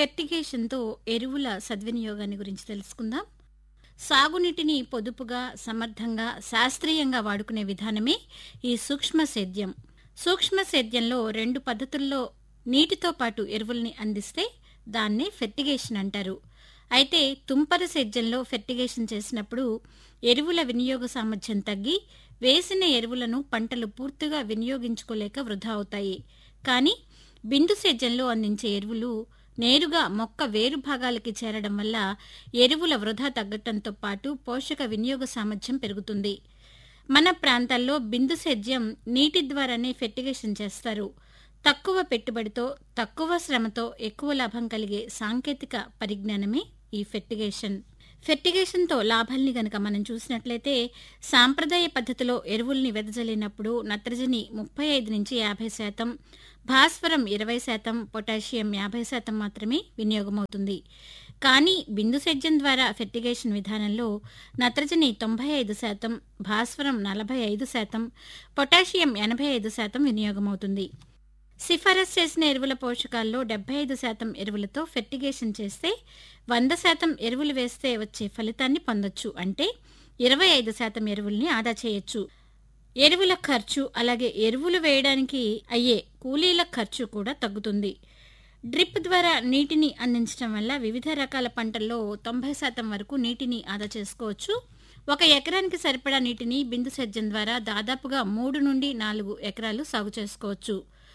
ఫెర్టిగేషన్తో ఎరువుల సద్వినియోగాన్ని గురించి తెలుసుకుందాం సాగునీటిని పొదుపుగా సమర్థంగా శాస్త్రీయంగా వాడుకునే విధానమే ఈ సూక్ష్మ సేద్యం సూక్ష్మ సేద్యంలో రెండు పద్ధతుల్లో నీటితో పాటు ఎరువుల్ని అందిస్తే దాన్నే ఫెర్టిగేషన్ అంటారు అయితే తుంపర సేద్యంలో ఫెర్టిగేషన్ చేసినప్పుడు ఎరువుల వినియోగ సామర్థ్యం తగ్గి వేసిన ఎరువులను పంటలు పూర్తిగా వినియోగించుకోలేక వృధా అవుతాయి కానీ బిందు సేద్యంలో అందించే ఎరువులు నేరుగా మొక్క వేరు భాగాలకి చేరడం వల్ల ఎరువుల వృధా తగ్గటంతో పాటు పోషక వినియోగ సామర్థ్యం పెరుగుతుంది మన ప్రాంతాల్లో బిందు సేద్యం నీటి ద్వారానే ఫెర్టిగేషన్ చేస్తారు తక్కువ పెట్టుబడితో తక్కువ శ్రమతో ఎక్కువ లాభం కలిగే సాంకేతిక పరిజ్ఞానమే ఈ ఫెర్టిగేషన్ ఫెర్టిగేషన్తో లాభాల్ని గనక మనం చూసినట్లయితే సాంప్రదాయ పద్ధతిలో ఎరువుల్ని వెదజల్లినప్పుడు నత్రజని ముప్పై ఐదు నుంచి యాభై శాతం భాస్వరం ఇరవై శాతం పొటాషియం యాభై శాతం మాత్రమే వినియోగమవుతుంది కానీ బిందు సేద్యం ద్వారా ఫెర్టిగేషన్ విధానంలో నత్రజని తొంభై ఐదు శాతం భాస్వరం నలభై ఐదు శాతం పొటాషియం ఎనభై ఐదు శాతం వినియోగమవుతుంది సిఫారసు చేసిన ఎరువుల పోషకాల్లో డెబ్బై ఐదు శాతం ఎరువులతో ఫెర్టిగేషన్ చేస్తే వంద శాతం ఎరువులు వేస్తే వచ్చే ఫలితాన్ని పొందొచ్చు అంటే ఇరవై ఐదు శాతం ఎరువుల్ని ఆదా చేయొచ్చు ఎరువుల ఖర్చు అలాగే ఎరువులు వేయడానికి అయ్యే కూలీల ఖర్చు కూడా తగ్గుతుంది డ్రిప్ ద్వారా నీటిని అందించడం వల్ల వివిధ రకాల పంటల్లో తొంభై శాతం వరకు నీటిని ఆదా చేసుకోవచ్చు ఒక ఎకరానికి సరిపడా నీటిని బిందు సేద్యం ద్వారా దాదాపుగా మూడు నుండి నాలుగు ఎకరాలు సాగు చేసుకోవచ్చు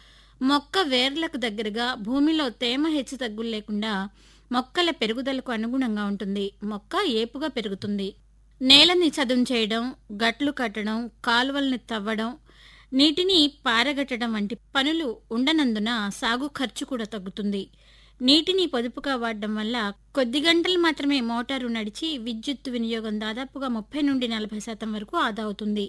మొక్క వేర్లకు దగ్గరగా భూమిలో తేమ హెచ్చు తగ్గులు లేకుండా మొక్కల పెరుగుదలకు అనుగుణంగా ఉంటుంది మొక్క ఏపుగా పెరుగుతుంది నేలని చదును చేయడం గట్లు కట్టడం కాలువల్ని తవ్వడం నీటిని పారగట్టడం వంటి పనులు ఉండనందున సాగు ఖర్చు కూడా తగ్గుతుంది నీటిని పొదుపుగా వాడడం వల్ల కొద్ది గంటలు మాత్రమే మోటారు నడిచి విద్యుత్ వినియోగం దాదాపుగా ముప్పై నుండి నలభై శాతం వరకు ఆదా అవుతుంది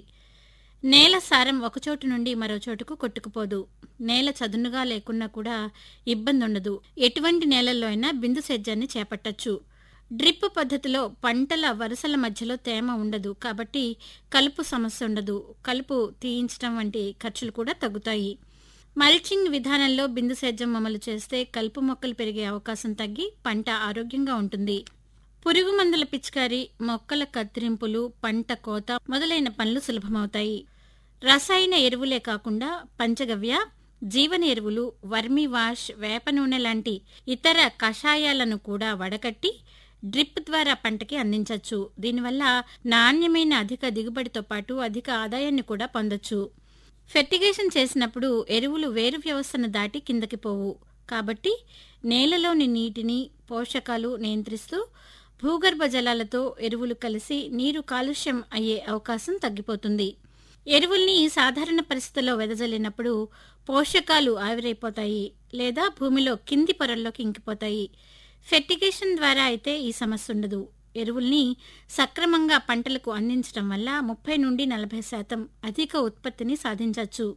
నేల సారం ఒకచోటు నుండి మరో చోటుకు కొట్టుకుపోదు నేల చదునుగా లేకున్నా కూడా ఇబ్బంది ఉండదు ఎటువంటి నేలల్లో అయినా బిందు సేద్యాన్ని చేపట్టచ్చు డ్రిప్ పద్ధతిలో పంటల వరుసల మధ్యలో తేమ ఉండదు కాబట్టి కలుపు సమస్య ఉండదు కలుపు తీయించడం వంటి ఖర్చులు కూడా తగ్గుతాయి మల్చింగ్ విధానంలో బిందు సేద్యం అమలు చేస్తే కలుపు మొక్కలు పెరిగే అవకాశం తగ్గి పంట ఆరోగ్యంగా ఉంటుంది పురుగు మందుల పిచికారి మొక్కల కత్తిరింపులు పంట కోత మొదలైన పనులు సులభమవుతాయి రసాయన ఎరువులే కాకుండా పంచగవ్య జీవన ఎరువులు వర్మి వాష్ వేప నూనె లాంటి ఇతర కషాయాలను కూడా వడకట్టి డ్రిప్ ద్వారా పంటకి అందించవచ్చు దీనివల్ల నాణ్యమైన అధిక దిగుబడితో పాటు అధిక ఆదాయాన్ని కూడా పొందొచ్చు ఫెర్టిగేషన్ చేసినప్పుడు ఎరువులు వేరు వ్యవస్థను దాటి కిందకి పోవు కాబట్టి నేలలోని నీటిని పోషకాలు నియంత్రిస్తూ భూగర్భ జలాలతో ఎరువులు కలిసి నీరు కాలుష్యం అయ్యే అవకాశం తగ్గిపోతుంది ఎరువుల్ని సాధారణ పరిస్థితుల్లో వెదజల్లినప్పుడు పోషకాలు ఆవిరైపోతాయి లేదా భూమిలో కింది పొరల్లోకి ఇంకిపోతాయి ఫెర్టిగేషన్ ద్వారా అయితే ఈ సమస్య ఉండదు ఎరువుల్ని సక్రమంగా పంటలకు అందించడం వల్ల ముప్పై నుండి నలభై శాతం అధిక ఉత్పత్తిని సాధించవచ్చు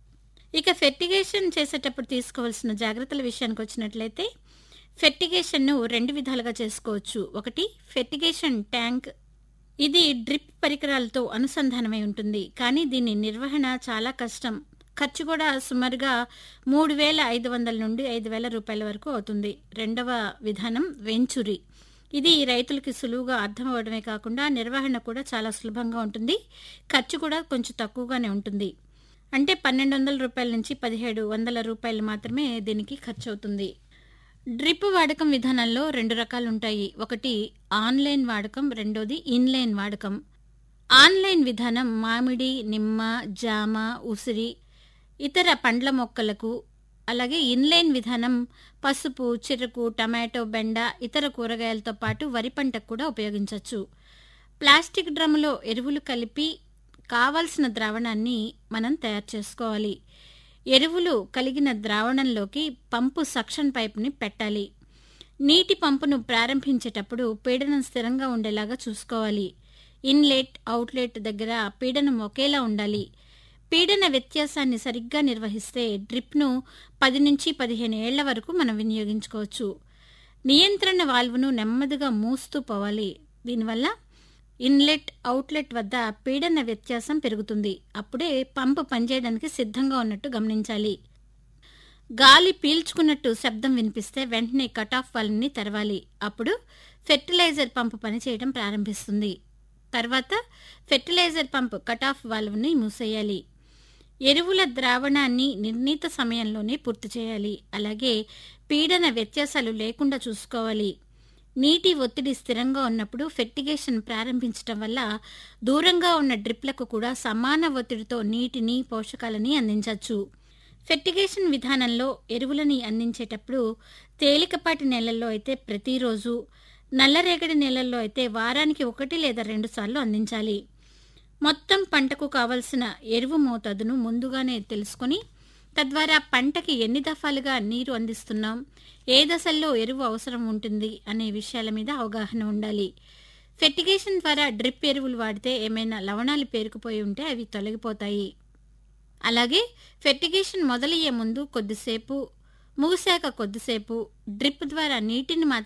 ఇక ఫెర్టిగేషన్ చేసేటప్పుడు తీసుకోవాల్సిన జాగ్రత్తల విషయానికి వచ్చినట్లయితే ఫెర్టిగేషన్ను రెండు విధాలుగా చేసుకోవచ్చు ఒకటి ఫెర్టిగేషన్ ట్యాంక్ ఇది డ్రిప్ పరికరాలతో అనుసంధానమై ఉంటుంది కానీ దీని నిర్వహణ చాలా కష్టం ఖర్చు కూడా సుమారుగా మూడు వేల ఐదు వందల నుండి ఐదు వేల రూపాయల వరకు అవుతుంది రెండవ విధానం వెంచురీ ఇది రైతులకి సులువుగా అర్థం అవడమే కాకుండా నిర్వహణ కూడా చాలా సులభంగా ఉంటుంది ఖర్చు కూడా కొంచెం తక్కువగానే ఉంటుంది అంటే పన్నెండు వందల రూపాయల నుంచి పదిహేడు వందల రూపాయలు మాత్రమే దీనికి ఖర్చు అవుతుంది డ్రిప్ వాడకం విధానంలో రెండు రకాలు ఉంటాయి ఒకటి ఆన్లైన్ వాడకం రెండోది ఇన్లైన్ వాడకం ఆన్లైన్ విధానం మామిడి నిమ్మ జామ ఉసిరి ఇతర పండ్ల మొక్కలకు అలాగే ఇన్లైన్ విధానం పసుపు చెరుకు టమాటో బెండ ఇతర కూరగాయలతో పాటు వరి పంటకు కూడా ఉపయోగించవచ్చు ప్లాస్టిక్ డ్రమ్ములో ఎరువులు కలిపి కావాల్సిన ద్రావణాన్ని మనం తయారు చేసుకోవాలి ఎరువులు కలిగిన ద్రావణంలోకి పంపు సక్షన్ పైప్ని పెట్టాలి నీటి పంపును ప్రారంభించేటప్పుడు పీడనం స్థిరంగా ఉండేలాగా చూసుకోవాలి ఇన్లెట్ అవుట్లెట్ దగ్గర పీడనం ఒకేలా ఉండాలి పీడన వ్యత్యాసాన్ని సరిగ్గా నిర్వహిస్తే డ్రిప్ను పది నుంచి పదిహేను ఏళ్ల వరకు మనం వినియోగించుకోవచ్చు నియంత్రణ వాల్వ్ను నెమ్మదిగా మూస్తూ పోవాలి దీనివల్ల ఇన్లెట్ అవుట్లెట్ వద్ద పీడన వ్యత్యాసం పెరుగుతుంది అప్పుడే పంపు పనిచేయడానికి సిద్ధంగా ఉన్నట్టు గమనించాలి గాలి పీల్చుకున్నట్టు శబ్దం వినిపిస్తే వెంటనే కట్ ఆఫ్ వాల్వ్ని తెరవాలి అప్పుడు ఫెర్టిలైజర్ పంపు పనిచేయడం ప్రారంభిస్తుంది తర్వాత ఫెర్టిలైజర్ పంప్ కట్ ఆఫ్ వాల్వ్ని మూసేయాలి ఎరువుల ద్రావణాన్ని నిర్ణీత సమయంలోనే పూర్తి చేయాలి అలాగే పీడన వ్యత్యాసాలు లేకుండా చూసుకోవాలి నీటి ఒత్తిడి స్థిరంగా ఉన్నప్పుడు ఫెర్టిగేషన్ ప్రారంభించడం వల్ల దూరంగా ఉన్న డ్రిప్లకు కూడా సమాన ఒత్తిడితో నీటిని పోషకాలని అందించవచ్చు ఫెర్టిగేషన్ విధానంలో ఎరువులని అందించేటప్పుడు తేలికపాటి నెలల్లో అయితే ప్రతిరోజు నల్లరేగడి నెలల్లో అయితే వారానికి ఒకటి లేదా రెండు సార్లు అందించాలి మొత్తం పంటకు కావలసిన ఎరువు మోతాదును ముందుగానే తెలుసుకొని తద్వారా పంటకి ఎన్ని దఫాలుగా నీరు అందిస్తున్నాం ఏ దశల్లో ఎరువు అవసరం ఉంటుంది అనే విషయాల మీద అవగాహన ఉండాలి ఫెర్టిగేషన్ ద్వారా డ్రిప్ ఎరువులు వాడితే ఏమైనా లవణాలు పేరుకుపోయి ఉంటే అవి తొలగిపోతాయి అలాగే ఫెర్టిగేషన్ మొదలయ్యే ముందు కొద్దిసేపు ముగిశాక కొద్దిసేపు డ్రిప్ ద్వారా నీటిని మాత్రం